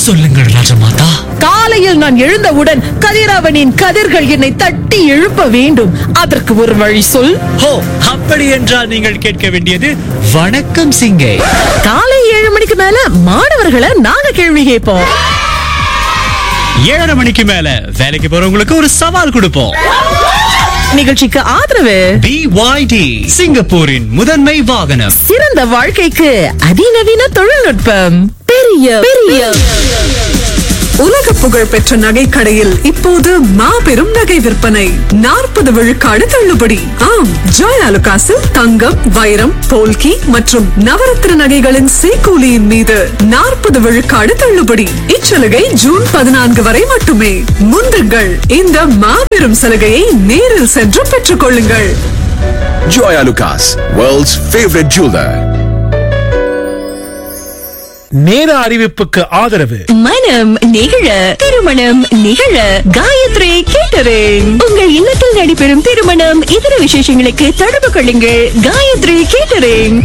சொல்லுங்கள் ராஜமாதா காலையில் நான் எழுந்தவுடன் கதிரவனின் கதிர்கள் என்னை தட்டி எழுப்ப வேண்டும் அதற்கு ஒரு வழி சொல் ஹோ அப்படி என்றால் நீங்கள் கேட்க வேண்டியது வணக்கம் சிங்கே காலை ஏழு மணிக்கு மேல மாணவர்களை நாங்க கேள்வி கேட்போம் ஏழரை மணிக்கு மேல வேலைக்கு போறவங்களுக்கு ஒரு சவால் கொடுப்போம் நிகழ்ச்சிக்கு ஆதரவு BYD சிங்கப்பூரின் முதன்மை வாகனம் சிறந்த வாழ்க்கைக்கு அதிநவீன தொழில்நுட்பம் பெரிய பெரிய உலக புகழ் பெற்ற நகைக்கடையில் இப்போது மாபெரும் நகை விற்பனை நாற்பது விழுக்காடு தள்ளுபடி ஆம் ஜாய் அலுகாசில் தங்கம் வைரம் போல்கி மற்றும் நவரத்ன நகைகளின் சேக்கூலியின் மீது நாற்பது விழுக்காடு தள்ளுபடி இச்சலுகை ஜூன் பதினான்கு வரை மட்டுமே முந்துங்கள் இந்த மாபெரும் சலுகையை நேரில் சென்று பெற்றுக் கொள்ளுங்கள் Joya Lucas, world's favorite jeweler. நேர அறிவிப்புக்கு ஆதரவு மனம் நிகழ திருமணம் நிகழ காயத்ரி கேட்டரிங் உங்கள் இல்லத்தில் நடைபெறும் திருமணம் இதர விசேஷங்களுக்கு தொடர்பு கொள்ளுங்கள் காயத்ரி கேட்டரிங்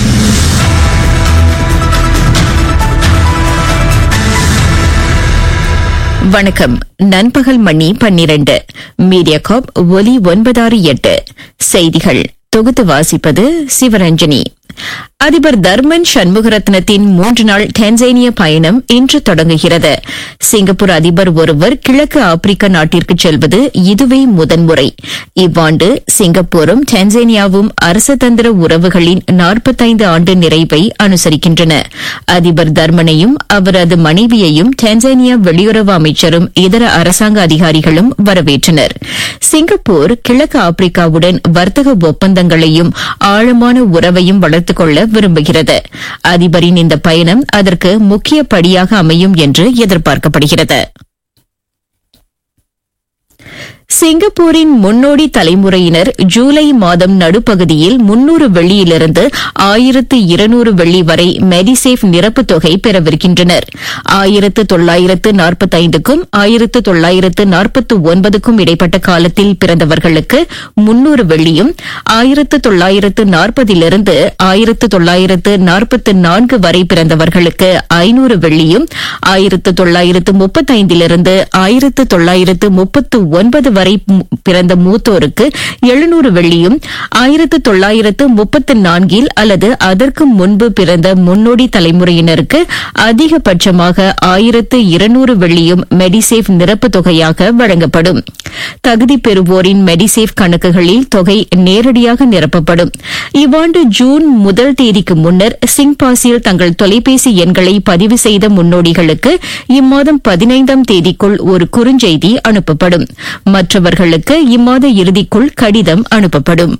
வணக்கம் நண்பகல் மணி பன்னிரண்டு மீடியா காப் ஒலி ஒன்பதாறு எட்டு செய்திகள் தொகுத்து வாசிப்பது சிவரஞ்சனி அதிபர் தர்மன் சண்முகரத்னத்தின் மூன்று நாள் டான்சேனிய பயணம் இன்று தொடங்குகிறது சிங்கப்பூர் அதிபர் ஒருவர் கிழக்கு ஆப்பிரிக்க நாட்டிற்கு செல்வது இதுவே முதன்முறை இவ்வாண்டு சிங்கப்பூரும் டான்சேனியாவும் அரசதந்திர உறவுகளின் நாற்பத்தைந்து ஆண்டு நிறைவை அனுசரிக்கின்றன அதிபர் தர்மனையும் அவரது மனைவியையும் டான்சேனியா வெளியுறவு அமைச்சரும் இதர அரசாங்க அதிகாரிகளும் வரவேற்றனர் சிங்கப்பூர் கிழக்கு ஆப்பிரிக்காவுடன் வர்த்தக ஒப்பந்தங்களையும் ஆழமான உறவையும் வளர்த்துக் கொள்ள விரும்புகிறது அதிபரின் இந்த பயணம் அதற்கு முக்கிய படியாக அமையும் என்று எதிர்பார்க்கப்படுகிறது சிங்கப்பூரின் முன்னோடி தலைமுறையினர் ஜூலை மாதம் நடுப்பகுதியில் முன்னூறு வெள்ளியிலிருந்து ஆயிரத்து இருநூறு வெள்ளி வரை மெடிசேஃப் நிரப்பு தொகை பெறவிருக்கின்றனர் ஆயிரத்து தொள்ளாயிரத்து நாற்பத்தைந்துக்கும் ஆயிரத்து தொள்ளாயிரத்து நாற்பத்து ஒன்பதுக்கும் இடைப்பட்ட காலத்தில் பிறந்தவர்களுக்கு முன்னூறு வெள்ளியும் ஆயிரத்து தொள்ளாயிரத்து நாற்பதிலிருந்து ஆயிரத்து தொள்ளாயிரத்து நாற்பத்து நான்கு வரை பிறந்தவர்களுக்கு ஐநூறு வெள்ளியும் ஆயிரத்து தொள்ளாயிரத்து முப்பத்தைந்திலிருந்து ஆயிரத்து தொள்ளாயிரத்து முப்பத்து ஒன்பது வரை மு- பிறந்த மூத்தோருக்கு எழுநூறு வெள்ளியும் ஆயிரத்து தொள்ளாயிரத்து முப்பத்து நான்கில் அல்லது அதற்கு முன்பு பிறந்த முன்னோடி தலைமுறையினருக்கு அதிகபட்சமாக ஆயிரத்து இருநூறு வெள்ளியும் மெடிசேஃப் நிரப்பு தொகையாக வழங்கப்படும் தகுதி பெறுவோரின் மெடிசேஃப் கணக்குகளில் தொகை நேரடியாக நிரப்பப்படும் இவ்வாண்டு ஜூன் முதல் தேதிக்கு முன்னர் சிங் பாஸில் தங்கள் தொலைபேசி எண்களை பதிவு செய்த முன்னோடிகளுக்கு இம்மாதம் பதினைந்தாம் தேதிக்குள் ஒரு குறுஞ்செய்தி அனுப்பப்படும் மற்றவர்களுக்கு இம்மாத இறுதிக்குள் கடிதம் அனுப்பப்படும்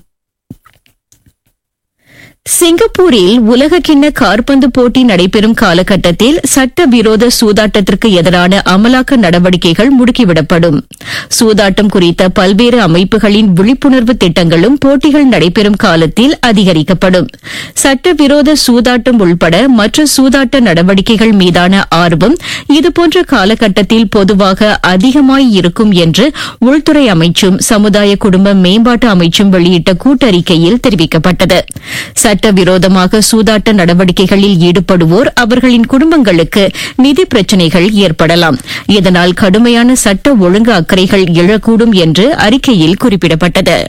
சிங்கப்பூரில் உலகக்கிண்ண காற்பந்து போட்டி நடைபெறும் காலகட்டத்தில் சட்டவிரோத சூதாட்டத்திற்கு எதிரான அமலாக்க நடவடிக்கைகள் முடுக்கிவிடப்படும் சூதாட்டம் குறித்த பல்வேறு அமைப்புகளின் விழிப்புணர்வு திட்டங்களும் போட்டிகள் நடைபெறும் காலத்தில் அதிகரிக்கப்படும் சட்டவிரோத சூதாட்டம் உள்பட மற்ற சூதாட்ட நடவடிக்கைகள் மீதான ஆர்வம் இதுபோன்ற காலகட்டத்தில் பொதுவாக அதிகமாய் இருக்கும் என்று உள்துறை அமைச்சும் சமுதாய குடும்ப மேம்பாட்டு அமைச்சும் வெளியிட்ட கூட்டறிக்கையில் தெரிவிக்கப்பட்டது சட்டவிரோதமாக சூதாட்ட நடவடிக்கைகளில் ஈடுபடுவோர் அவர்களின் குடும்பங்களுக்கு நிதி பிரச்சினைகள் ஏற்படலாம் இதனால் கடுமையான சட்ட ஒழுங்கு அக்கறைகள் எழக்கூடும் என்று அறிக்கையில் குறிப்பிடப்பட்டது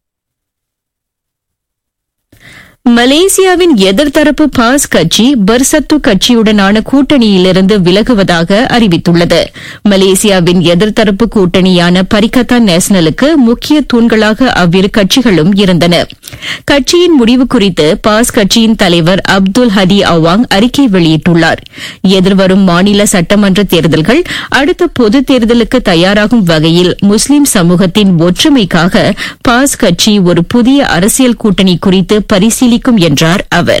மலேசியாவின் எதிர்த்தரப்பு பாஸ் கட்சி பர்சத்து கட்சியுடனான கூட்டணியிலிருந்து விலகுவதாக அறிவித்துள்ளது மலேசியாவின் எதிர்த்தரப்பு கூட்டணியான பரிகத்தா நேஷனலுக்கு முக்கிய தூண்களாக அவ்விரு கட்சிகளும் இருந்தன கட்சியின் முடிவு குறித்து பாஸ் கட்சியின் தலைவர் அப்துல் ஹதி அவாங் அறிக்கை வெளியிட்டுள்ளார் எதிர்வரும் மாநில சட்டமன்ற தேர்தல்கள் அடுத்த பொதுத் தேர்தலுக்கு தயாராகும் வகையில் முஸ்லிம் சமூகத்தின் ஒற்றுமைக்காக பாஸ் கட்சி ஒரு புதிய அரசியல் கூட்டணி குறித்து பரிசீலிக்கும் என்றார் அவர்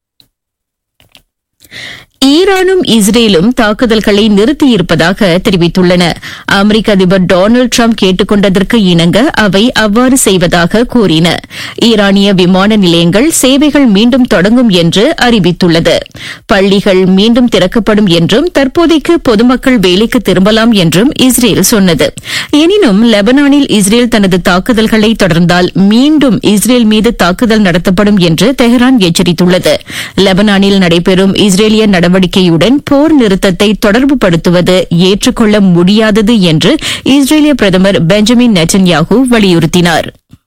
ஈரானும் இஸ்ரேலும் தாக்குதல்களை நிறுத்தியிருப்பதாக தெரிவித்துள்ளன அமெரிக்க அதிபர் டொனால்டு டிரம்ப் கேட்டுக் கொண்டதற்கு இணங்க அவை அவ்வாறு செய்வதாக கூறின ஈரானிய விமான நிலையங்கள் சேவைகள் மீண்டும் தொடங்கும் என்று அறிவித்துள்ளது பள்ளிகள் மீண்டும் திறக்கப்படும் என்றும் தற்போதைக்கு பொதுமக்கள் வேலைக்கு திரும்பலாம் என்றும் இஸ்ரேல் சொன்னது எனினும் லெபனானில் இஸ்ரேல் தனது தாக்குதல்களை தொடர்ந்தால் மீண்டும் இஸ்ரேல் மீது தாக்குதல் நடத்தப்படும் என்று தெஹ்ரான் எச்சரித்துள்ளது லெபனானில் நடைபெறும் இஸ்ரேலிய நடவடிக்கை நடவடிக்கையுடன் போர் நிறுத்தத்தை தொடர்புபடுத்துவது ஏற்றுக்கொள்ள முடியாதது என்று இஸ்ரேலிய பிரதமர் பெஞ்சமின் நெட்டன்யாகு வலியுறுத்தினார்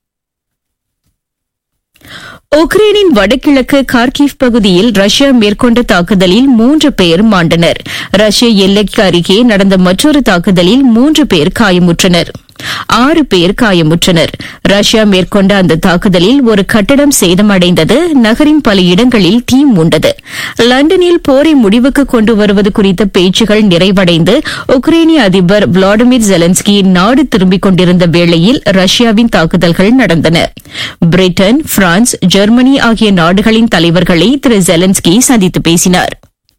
உக்ரைனின் வடகிழக்கு கார்கிவ் பகுதியில் ரஷ்யா மேற்கொண்ட தாக்குதலில் மூன்று பேர் மாண்டனர் ரஷ்ய எல்லைக்கு அருகே நடந்த மற்றொரு தாக்குதலில் மூன்று பேர் காயமுற்றனர் ஆறு பேர் காயமுற்றனர் ரஷ்யா மேற்கொண்ட அந்த தாக்குதலில் ஒரு கட்டடம் சேதமடைந்தது நகரின் பல இடங்களில் தீ மூண்டது லண்டனில் போரை முடிவுக்கு கொண்டு வருவது குறித்த பேச்சுகள் நிறைவடைந்து உக்ரைனிய அதிபர் விளாடிமிர் ஜெலன்ஸ்கி நாடு திரும்பிக் கொண்டிருந்த வேளையில் ரஷ்யாவின் தாக்குதல்கள் நடந்தன பிரிட்டன் பிரான்ஸ் ஜெர்மனி ஆகிய நாடுகளின் தலைவர்களை திரு ஜெலன்ஸ்கி சந்தித்து பேசினார்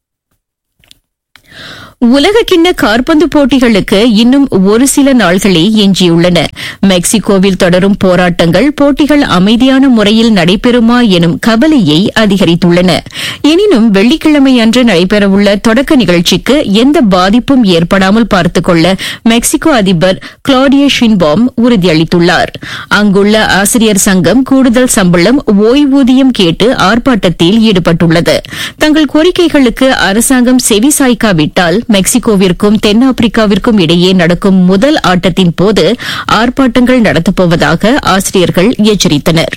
உலகக்கிண்ண காற்பந்து போட்டிகளுக்கு இன்னும் ஒரு சில நாள்களே எஞ்சியுள்ளன மெக்சிகோவில் தொடரும் போராட்டங்கள் போட்டிகள் அமைதியான முறையில் நடைபெறுமா எனும் கவலையை அதிகரித்துள்ளன எனினும் வெள்ளிக்கிழமை அன்று நடைபெறவுள்ள தொடக்க நிகழ்ச்சிக்கு எந்த பாதிப்பும் ஏற்படாமல் பார்த்துக் கொள்ள மெக்சிகோ அதிபர் கிளாடிய ஷின்பாம் உறுதியளித்துள்ளார் அங்குள்ள ஆசிரியர் சங்கம் கூடுதல் சம்பளம் ஓய்வூதியம் கேட்டு ஆர்ப்பாட்டத்தில் ஈடுபட்டுள்ளது தங்கள் கோரிக்கைகளுக்கு அரசாங்கம் செவிசாய்க்காவிட்டால் மெக்சிகோவிற்கும் தென்னாப்பிரிக்காவிற்கும் இடையே நடக்கும் முதல் ஆட்டத்தின் போது ஆர்ப்பாட்டங்கள் நடத்தப்போவதாக ஆசிரியர்கள் எச்சரித்தனர்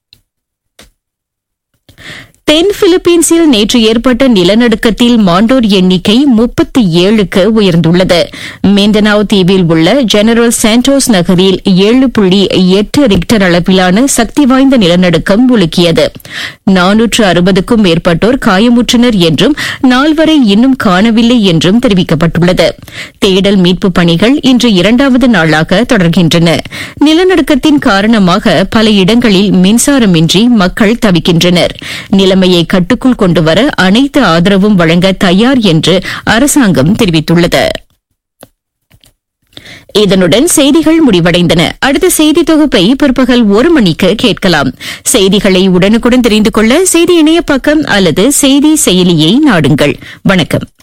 தென் பிலிப்பீன்ஸில் நேற்று ஏற்பட்ட நிலநடுக்கத்தில் மாண்டோர் எண்ணிக்கை முப்பத்தி ஏழுக்கு உயர்ந்துள்ளது மிண்டனாவ் தீவில் உள்ள ஜெனரல் சாண்டோஸ் நகரில் ஏழு புள்ளி எட்டு ரிக்டர் அளவிலான சக்தி வாய்ந்த நிலநடுக்கம் உலுக்கியது நானூற்று அறுபதுக்கும் மேற்பட்டோர் காயமுற்றனர் என்றும் நால்வரை இன்னும் காணவில்லை என்றும் தெரிவிக்கப்பட்டுள்ளது தேடல் மீட்பு பணிகள் இன்று இரண்டாவது நாளாக தொடர்கின்றன நிலநடுக்கத்தின் காரணமாக பல இடங்களில் மின்சாரமின்றி மக்கள் தவிக்கின்றனர் நிலைமையை கட்டுக்குள் கொண்டுவர அனைத்து ஆதரவும் வழங்க தயார் என்று அரசாங்கம் தெரிவித்துள்ளது இதனுடன் செய்திகள் முடிவடைந்தன அடுத்த செய்தி தொகுப்பை பிற்பகல் ஒரு மணிக்கு கேட்கலாம் செய்திகளை உடனுக்குடன் தெரிந்து கொள்ள செய்தி இணைய பக்கம் அல்லது செய்தி செயலியை நாடுங்கள் வணக்கம்